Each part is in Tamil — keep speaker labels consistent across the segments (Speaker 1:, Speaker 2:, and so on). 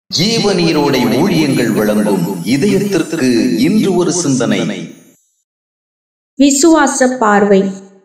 Speaker 1: ஜீவ நீரோடை ஊழியங்கள் வழங்கும் இதயத்திற்கு இன்று ஒரு சிந்தனை
Speaker 2: விசுவாச பார்வை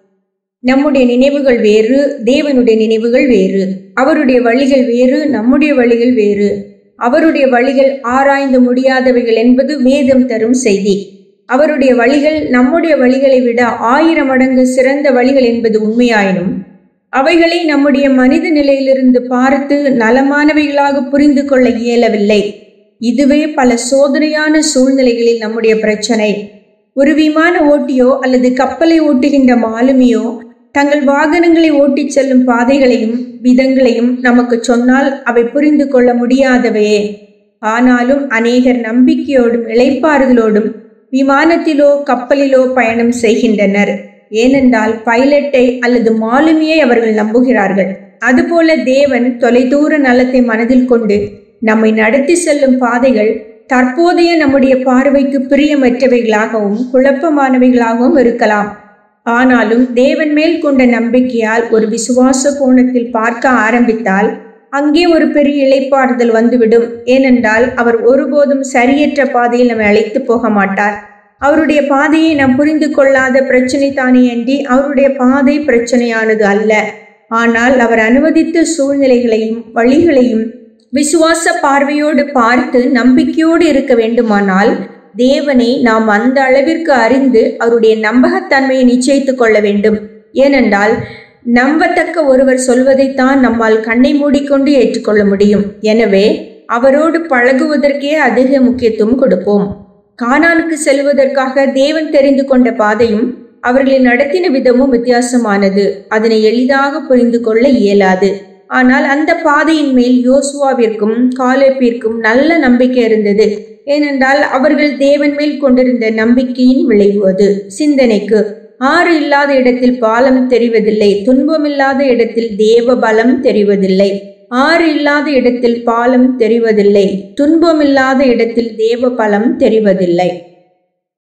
Speaker 2: நம்முடைய நினைவுகள் வேறு தேவனுடைய நினைவுகள் வேறு அவருடைய வழிகள் வேறு நம்முடைய வழிகள் வேறு அவருடைய வழிகள் ஆராய்ந்து முடியாதவைகள் என்பது வேதம் தரும் செய்தி அவருடைய வழிகள் நம்முடைய வழிகளை விட ஆயிரம் மடங்கு சிறந்த வழிகள் என்பது உண்மையாயினும் அவைகளை நம்முடைய மனித நிலையிலிருந்து பார்த்து நலமானவைகளாக புரிந்து கொள்ள இயலவில்லை இதுவே பல சோதனையான சூழ்நிலைகளில் நம்முடைய பிரச்சனை ஒரு விமான ஓட்டியோ அல்லது கப்பலை ஓட்டுகின்ற மாலுமியோ தங்கள் வாகனங்களை ஓட்டிச் செல்லும் பாதைகளையும் விதங்களையும் நமக்கு சொன்னால் அவை புரிந்து கொள்ள முடியாதவையே ஆனாலும் அநேகர் நம்பிக்கையோடும் இளைப்பாறுதலோடும் விமானத்திலோ கப்பலிலோ பயணம் செய்கின்றனர் ஏனென்றால் பைலட்டை அல்லது மாலுமியை அவர்கள் நம்புகிறார்கள் அதுபோல தேவன் தொலைதூர நலத்தை மனதில் கொண்டு நம்மை நடத்தி செல்லும் பாதைகள் தற்போதைய நம்முடைய பார்வைக்கு பிரியமற்றவைகளாகவும் குழப்பமானவைகளாகவும் இருக்கலாம் ஆனாலும் தேவன் மேல் கொண்ட நம்பிக்கையால் ஒரு விசுவாச கோணத்தில் பார்க்க ஆரம்பித்தால் அங்கே ஒரு பெரிய இளைப்பாறுதல் வந்துவிடும் ஏனென்றால் அவர் ஒருபோதும் சரியற்ற பாதையில் நம்மை அழைத்து போக மாட்டார் அவருடைய பாதையை நாம் புரிந்து கொள்ளாத பிரச்சனை தானே அன்றி அவருடைய பாதை பிரச்சனையானது அல்ல ஆனால் அவர் அனுமதித்த சூழ்நிலைகளையும் வழிகளையும் விசுவாச பார்வையோடு பார்த்து நம்பிக்கையோடு இருக்க வேண்டுமானால் தேவனை நாம் அந்த அளவிற்கு அறிந்து அவருடைய நம்பகத்தன்மையை நிச்சயித்துக் கொள்ள வேண்டும் ஏனென்றால் நம்பத்தக்க ஒருவர் சொல்வதைத்தான் நம்மால் கண்ணை மூடிக்கொண்டு ஏற்றுக்கொள்ள முடியும் எனவே அவரோடு பழகுவதற்கே அதிக முக்கியத்துவம் கொடுப்போம் கானானுக்கு செல்வதற்காக தேவன் தெரிந்து கொண்ட பாதையும் அவர்களை நடத்தின விதமும் வித்தியாசமானது அதனை எளிதாக புரிந்து கொள்ள இயலாது ஆனால் அந்த பாதையின் மேல் யோசுவாவிற்கும் காலேப்பிற்கும் நல்ல நம்பிக்கை இருந்தது ஏனென்றால் அவர்கள் தேவன் மேல் கொண்டிருந்த நம்பிக்கையின் விளைவு அது சிந்தனைக்கு ஆறு இல்லாத இடத்தில் பாலம் தெரிவதில்லை துன்பமில்லாத இடத்தில் தேவ பலம் தெரிவதில்லை ஆறு இல்லாத இடத்தில் பாலம் தெரிவதில்லை துன்பமில்லாத இடத்தில் தேவ பலம் தெரிவதில்லை